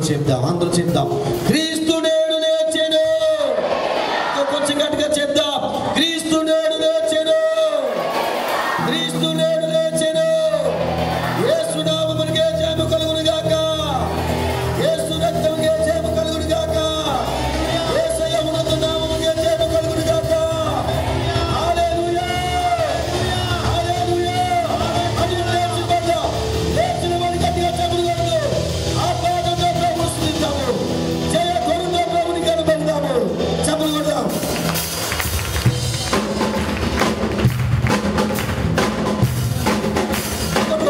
చెప్దాం అందరూ చెప్దాం క్రీస్తు నేడు లేచెను ఇంకా కొంచెం గట్టిగా చెప్దాం క్రీస్తు నేడు లేచెను క్రీస్తు నేడు లేచెను యేసు నామమునకే జయము కలుగును గాక యేసు రక్తముకే జయము కలుగును గాక యేసయ్య ఉన్నత నామముకే జయము కలుగును గాక హల్లెలూయా హల్లెలూయా అది లేచి పడ్డా లేచిన వాడి గట్టిగా చెప్పులు కొడుతూ ఆహ్లాదంతో ప్రభువు స్తుతిద్దాము జయ కొడుతో ప్రభుని కనబడదాము చెప్పులు కొడదాం చెప్పులు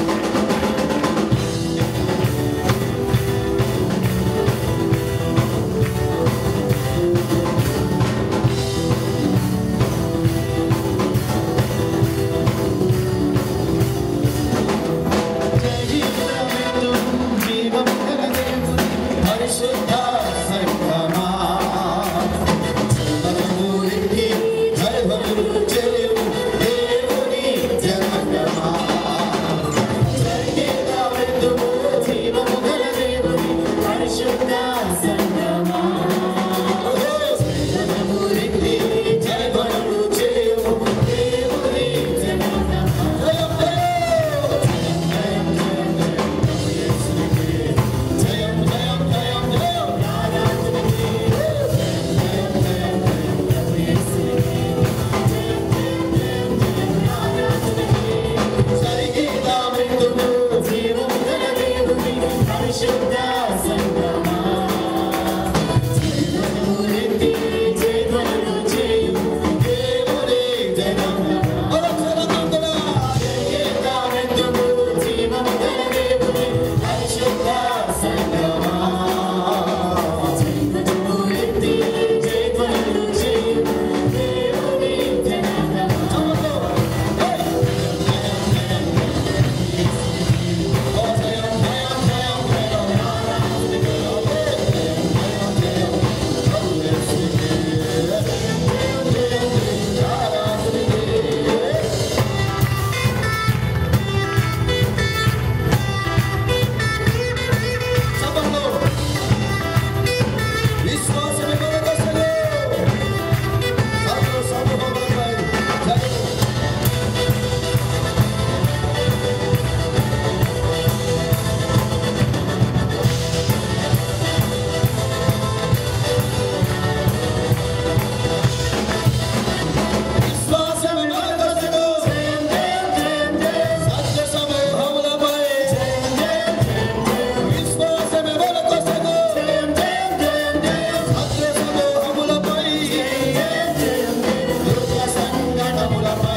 పరిశుద్ధ సంగమా మనమూరికి జయములు చేయు దేవుని జనగమా సంగీతమిద్దుము జీవము గల దేవుని పరిశుద్ధ సంగమా మనమూరికి జయములు చేయు దేవుని జనగమా జయం జయం జయం జయం సంగీతమిద్దుము జీవము గల దేవుని పరిశుద్ధ సంగమా మనమూరికి జయములు చేయు దేవుని జనగమా సంగీతమిద్దుము జీవము గల దేవుని పరిశుద్ధ సంగమా మనమూరికి జయములు చేయు దేవుని జనగమా విశ్వాసమే మనకసలు సర్వ సమూహములపై జయము విశ్వాసమే మనకసలు సత్య సమూహములపై విశ్వాసమే మనకసలు సత్య సమూహములపై దుర్గ సంగణములపై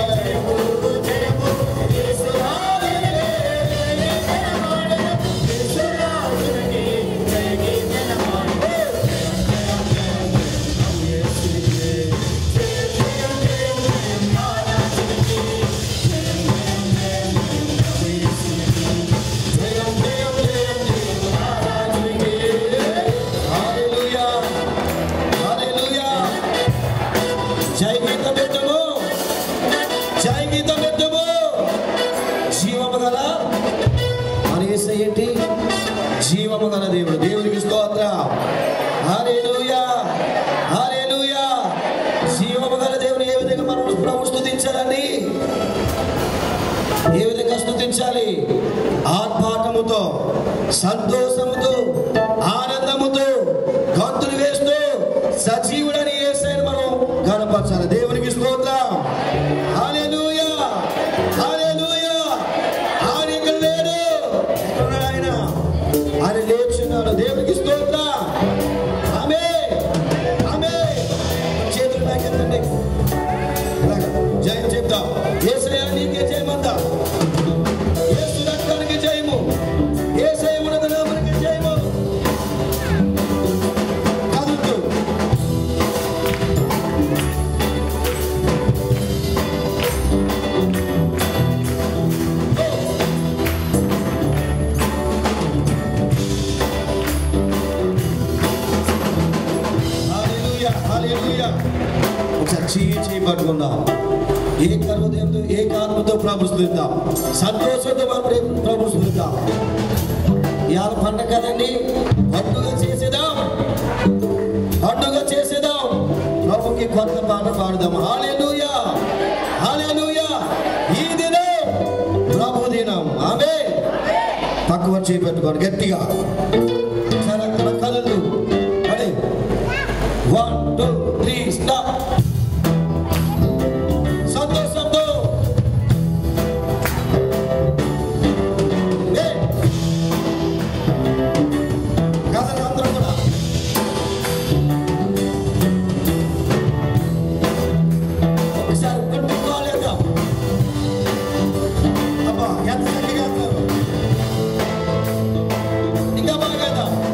జయం జయం జయం జయం ఆరాధనకి హల్లెలూయా హల్లెలూయా జై గీతం ఎత్తము జై గీతం ఎత్తము జీవము గల మన యేసయ్య ఏంటి జీవము గల దేవుడు దేవునికి స్తోత్రం హల్లెలూయా హల్లెలూయా జీవము గల దేవుని ఏ విధంగా మనం ప్రభు స్తుతించాలండి ఏ విధంగా స్తుతించాలి ఆర్భాటముతో సంతోషముతో ఆనందముతో గంతులు వేస్తూ సజీవుడని యేసయ్యను మనం గణపరచాలి దేవునికి స్తోత్రం హల్లెలూయా హల్లెలూయా ఆయన ఇక్కడ లేడు ఎక్కడున్నాడు ఆయన ఆయన లేచున్నాడు దేవునికి స్తోత్రం ఆమె ఆమె చేతులు నాకెత్తండి అలాగే జయం చెప్తాం ఏసయ్య నీకే జయమందా యేసు రక్తానికి జయము ఏసయ్య ఉన్నత నామానికి జయము కదులుతూ హల్లెలూయా హల్లెలూయా ఒకసారి చేయి చేయి పట్టుకుందాం ఏ హృదయంతో ఏ కారణంతో ప్రభు స్థుతిద్దాం సంతోషంతో మనం ప్రభు స్థుతిద్దాం ఇవాళ పండగ కదండి పండుగ చేసేదాం పండుగ చేసేదాం ప్రభుకి కొత్త పాట పాడదాం హాలేలుయా హాలేలుయా ఈ దినం ప్రభు దినం ఆమె పక్కవ చేపెట్టుకోండి గట్టిగా సరే మన కళ్ళు ready one two three stop సంతోషంతో ఏ కథలు అందరూ కూడా ఒకసారి కొట్టుకోలేదా అబ్బా ఎంత చక్కగా ఉన్నారు. ఇంకా బాగా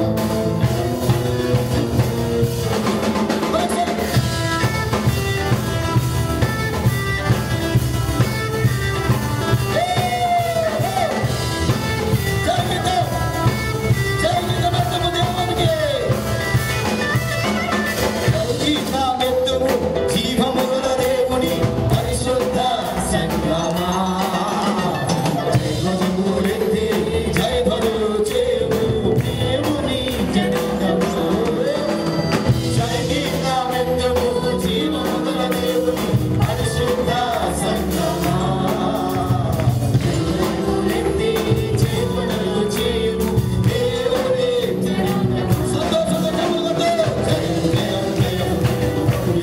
జీవముల దేవుని పరిశుద్ధ సంగ్రామా జయధ్వనులెత్తి జయధ్వనులు చేరు దేవుని జనకము. సంగీతమెత్తము జీవముల దేవుని పరిశుద్ధ సంగమా. జయధ్వనులెత్తి జయధ్వనులు చేరు దేవుని జనకము. సంతోషంగా చప్పట్లు కొట్టు. జయం, జయం, జయం.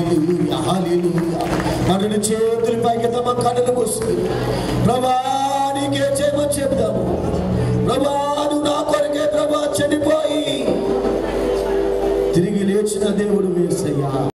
హాలేలుయా హాలేలుయా మన చేతుల పైకి తమ కన్నులు మూసుకుని ప్రభా నీకే చేయమని చెప్దాము ప్రభా నువ్వు నా కొరకే ప్రభా చనిపోయి తిరిగి లేచిన దేవుడు వేసయ్యా